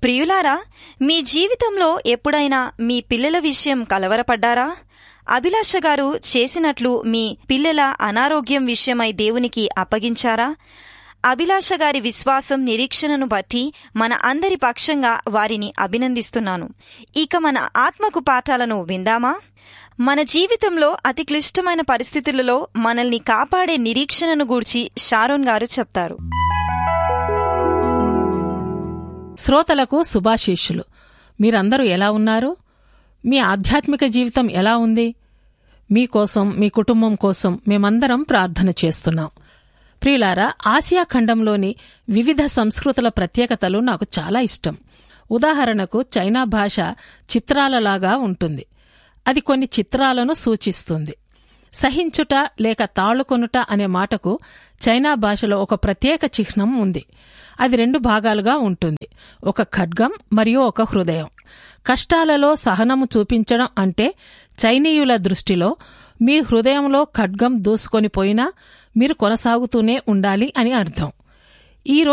ప్రియులారా మీ జీవితంలో ఎప్పుడైనా మీ పిల్లల విషయం కలవరపడ్డారా అభిలాష గారు చేసినట్లు మీ పిల్లల అనారోగ్యం విషయమై దేవునికి అప్పగించారా అభిలాష గారి విశ్వాసం నిరీక్షణను బట్టి మన అందరి పక్షంగా వారిని అభినందిస్తున్నాను ఇక మన ఆత్మకు పాఠాలను విందామా మన జీవితంలో అతి క్లిష్టమైన పరిస్థితులలో మనల్ని కాపాడే నిరీక్షణను గూర్చి షారోన్ గారు చెప్తారు శ్రోతలకు శుభాశీస్సులు మీరందరూ ఎలా ఉన్నారు మీ ఆధ్యాత్మిక జీవితం ఎలా ఉంది మీకోసం మీ కుటుంబం కోసం మేమందరం ప్రార్థన చేస్తున్నాం ప్రియులారా ఆసియా ఖండంలోని వివిధ సంస్కృతుల ప్రత్యేకతలు నాకు చాలా ఇష్టం ఉదాహరణకు చైనా భాష చిత్రాలలాగా ఉంటుంది అది కొన్ని చిత్రాలను సూచిస్తుంది సహించుట లేక తాళుకొనుట అనే మాటకు చైనా భాషలో ఒక ప్రత్యేక చిహ్నం ఉంది అది రెండు భాగాలుగా ఉంటుంది ఒక ఖడ్గం మరియు ఒక హృదయం కష్టాలలో సహనము చూపించడం అంటే చైనీయుల దృష్టిలో మీ హృదయంలో ఖడ్గం దూసుకొని పోయినా మీరు కొనసాగుతూనే ఉండాలి అని అర్థం ఈ